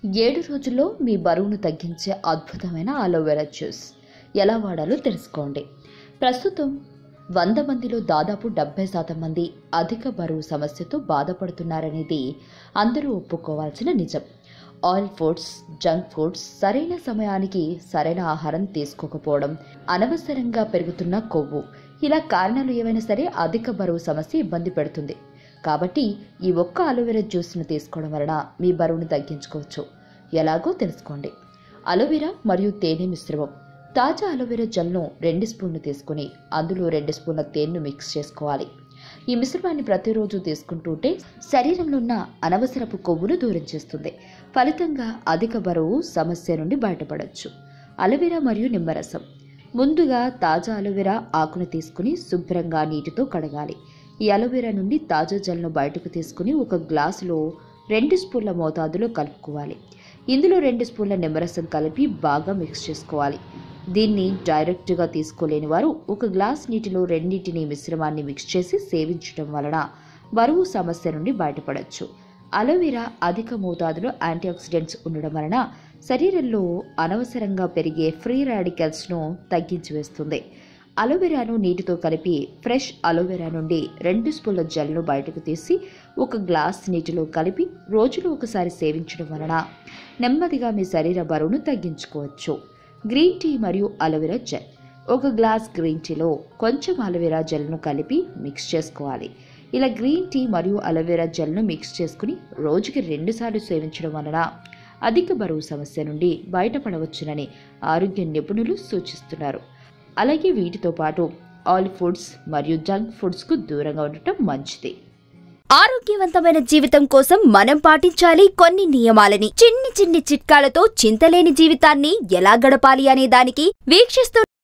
ఏడు రోజుల్లో మీ బరువును తగ్గించే అద్భుతమైన అలోవెరా జ్యూస్ ఎలా వాడాలో తెలుసుకోండి ప్రస్తుతం వంద మందిలో దాదాపు డెబ్బై శాతం మంది అధిక బరువు సమస్యతో బాధపడుతున్నారనేది అందరూ ఒప్పుకోవాల్సిన నిజం ఆయిల్ ఫుడ్స్ జంక్ ఫుడ్స్ సరైన సమయానికి సరైన ఆహారం తీసుకోకపోవడం అనవసరంగా పెరుగుతున్న కొవ్వు ఇలా కారణాలు ఏవైనా సరే అధిక బరువు సమస్య ఇబ్బంది పెడుతుంది కాబట్టి ఈ ఒక్క అలోవెరా జ్యూస్ను తీసుకోవడం వలన మీ బరువును తగ్గించుకోవచ్చు ఎలాగో తెలుసుకోండి అలోవెరా మరియు తేనె మిశ్రమం తాజా అలోవెరా జెల్ను రెండు స్పూన్లు తీసుకుని అందులో రెండు స్పూన్ల తేనెను మిక్స్ చేసుకోవాలి ఈ మిశ్రమాన్ని ప్రతిరోజు తీసుకుంటుంటే శరీరంలో ఉన్న అనవసరపు కొవ్వును దూరం చేస్తుంది ఫలితంగా అధిక బరువు సమస్య నుండి బయటపడవచ్చు అలోవెరా మరియు నిమ్మరసం ముందుగా తాజా అలోవెరా ఆకును తీసుకుని శుభ్రంగా నీటితో కడగాలి ఈ అలోవెరా నుండి తాజా జెల్ను బయటకు తీసుకుని ఒక గ్లాసులో రెండు స్పూన్ల మోతాదులో కలుపుకోవాలి ఇందులో రెండు స్పూన్ల నిమ్మరసం కలిపి బాగా మిక్స్ చేసుకోవాలి దీన్ని డైరెక్ట్గా తీసుకోలేని వారు ఒక గ్లాస్ నీటిలో రెండింటిని మిశ్రమాన్ని మిక్స్ చేసి సేవించడం వలన బరువు సమస్య నుండి బయటపడవచ్చు అలోవెరా అధిక మోతాదులో యాంటీఆక్సిడెంట్స్ ఉండడం వలన శరీరంలో అనవసరంగా పెరిగే ఫ్రీ రాడికల్స్ను తగ్గించి వేస్తుంది అలోవెరాను నీటితో కలిపి ఫ్రెష్ అలోవెరా నుండి రెండు స్పూన్ల జెల్ను బయటకు తీసి ఒక గ్లాస్ నీటిలో కలిపి రోజులో ఒకసారి సేవించడం వలన నెమ్మదిగా మీ శరీర బరువును తగ్గించుకోవచ్చు గ్రీన్ టీ మరియు అలోవెరా జెల్ ఒక గ్లాస్ గ్రీన్ టీలో కొంచెం అలోవెరా జెల్ను కలిపి మిక్స్ చేసుకోవాలి ఇలా గ్రీన్ టీ మరియు అలోవెరా జెల్ను మిక్స్ చేసుకుని రోజుకి రెండుసార్లు సేవించడం వలన అధిక బరువు సమస్య నుండి బయటపడవచ్చునని ఆరోగ్య నిపుణులు సూచిస్తున్నారు అలాగే వీటితో పాటు ఆయిల్ ఫుడ్స్ మరియు జంక్ ఫుడ్స్కు దూరంగా ఉండటం మంచిది ఆరోగ్యవంతమైన జీవితం కోసం మనం పాటించాలి కొన్ని నియమాలని చిన్ని చిన్ని చిట్కాలతో చింతలేని జీవితాన్ని ఎలా గడపాలి అనే దానికి వీక్షిస్తూ